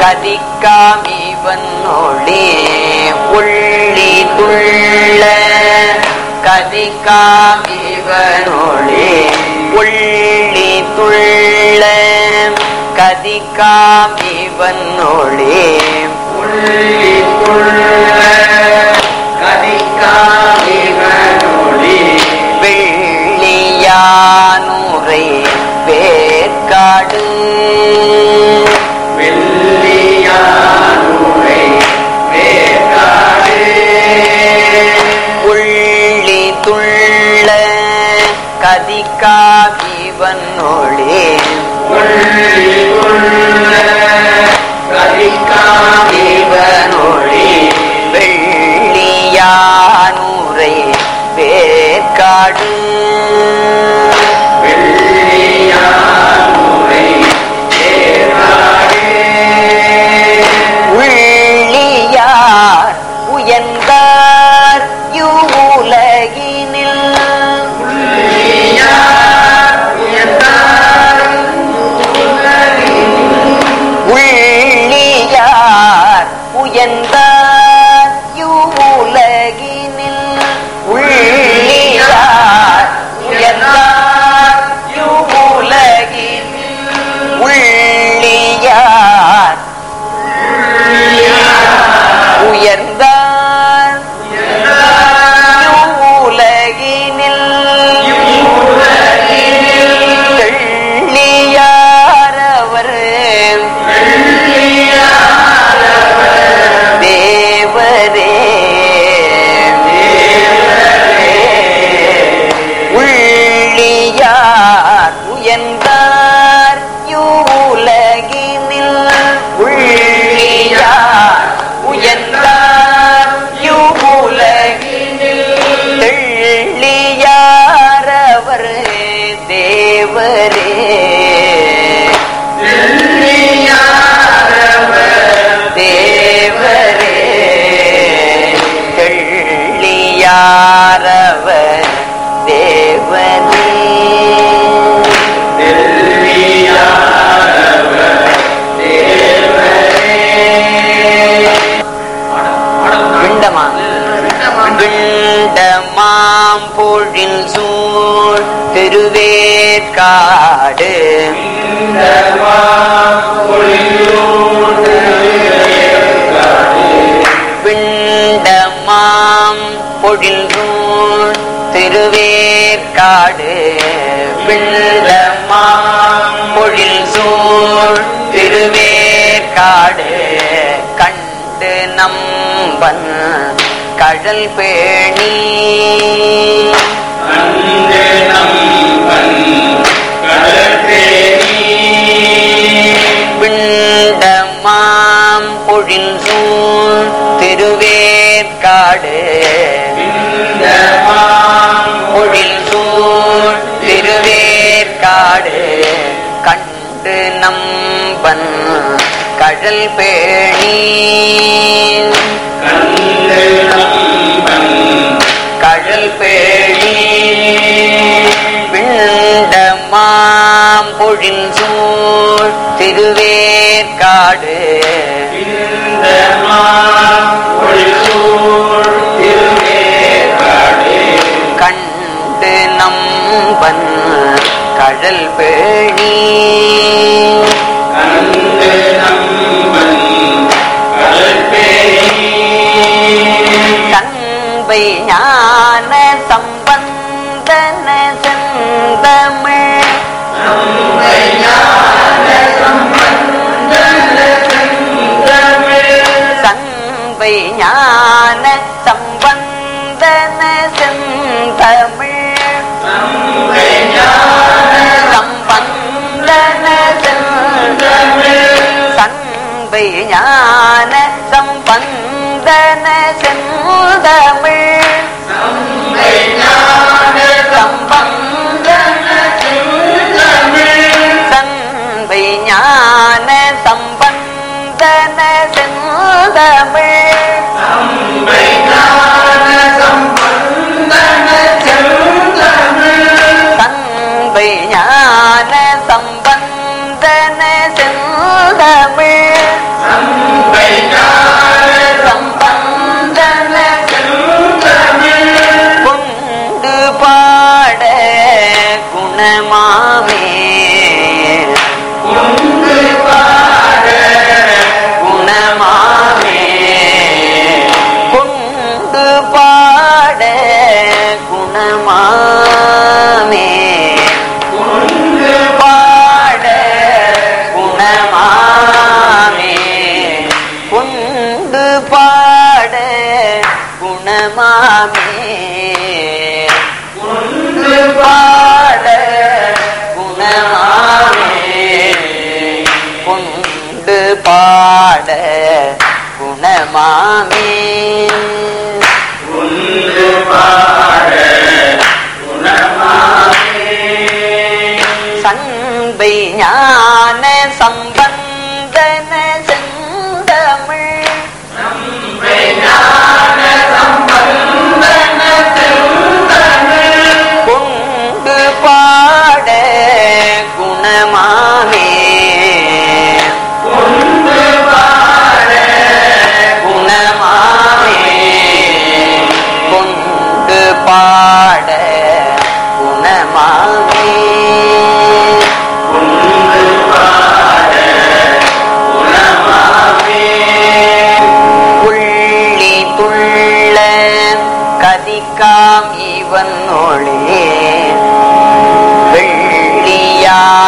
கதிக்காமிவன் ஒளி உள்ளி துள்ள கதிக்காமிவன் ஒளி உள்ளி துள்ள கதிக்காமிவன் ஒளி உள்ளி துள்ள கதிக்காமிவனொளி வெள்ளியானுரை வேற்காடு வெள்ளியானுரை வேகாடு உள்ளி துள்ள கதிக்காவிவன் ஒளி உள்ளி துள்ள கதிக்காமிவன் ஒளி வெள்ளியானுரை வேற்காடு வெள்ளியானுரை வேகாடு உள்ளியார் உயர்ந்தார் யுலகினில் உள்ளியார் உயர்ந்தார் யுலகினில் உள்ளியார் உயர்ந்தார் யுலகினில் உள்ளியார் உயர்ந்தார் உலகினில் தெள்ளியாரவர் தேவரே உள்ளியார் உயர்ந்தார் யூலகினில் உள்ளியார் உயர்ந்தார் யூலகினில் தெள்ளியாரவர் தேவரே தேவரே தெள்ளியாரவர் தேவனே பிண்டமா பிண்டமாம் பொழில் சூழ் திருவேற்காடு பிண்டமாம் பொழில் சூழ் திருவேற்காடு பிண்டமாம் பொழில் சூழ் திருவேற்காடு கண்டு நம்பன் கடல் பேணி பிண்டமாம் பொழில் சூழ் திருவேற்காடு பொழில் சூழ் திருவேற்காடு கண்டு நம்பன் கடல் பேணி கடல் பேணி பிண்டமாம் பொழில் சூழ் திருவேற்காடு கண்டு நம்பன் கடல் பேணி தன்பை ஞான சம்பந்தன செந்தமிழ் சன்பை ஞான சம்பந்தன செந்தமிழ் சம்பந்தன செந்தமிழ் சன்பை ஞான சம்பந்தன செந்தமிழ் சம்பந்தன சன்பை ஞான சம்பந்தன செந்தமிழ் சன்பை ஞான சம்பந்தன செந்தமிழ் உண்டு பாட குணமாமே கொண்டு பாட குணமாமே உண்டு பாட குணமாமே கொண்டு பாட குணமாமே உண்டு பாட குணமாமே கொண்டு பாட குணமாமே உண்டு பாட குணமாமே சண்பை ஞான சம்பந்தன செந்தமிழ் ஞான சம்பந்தன செந்தமிழ் கொண்டு பாட குணமாமே உண்டு பாட குணமாமே கொண்டு பாட குணமாமே உண்டு பாட குணமாமே புள்ளி துள்ள கதிக்காம் இவன் ஒளே வெள்ளியா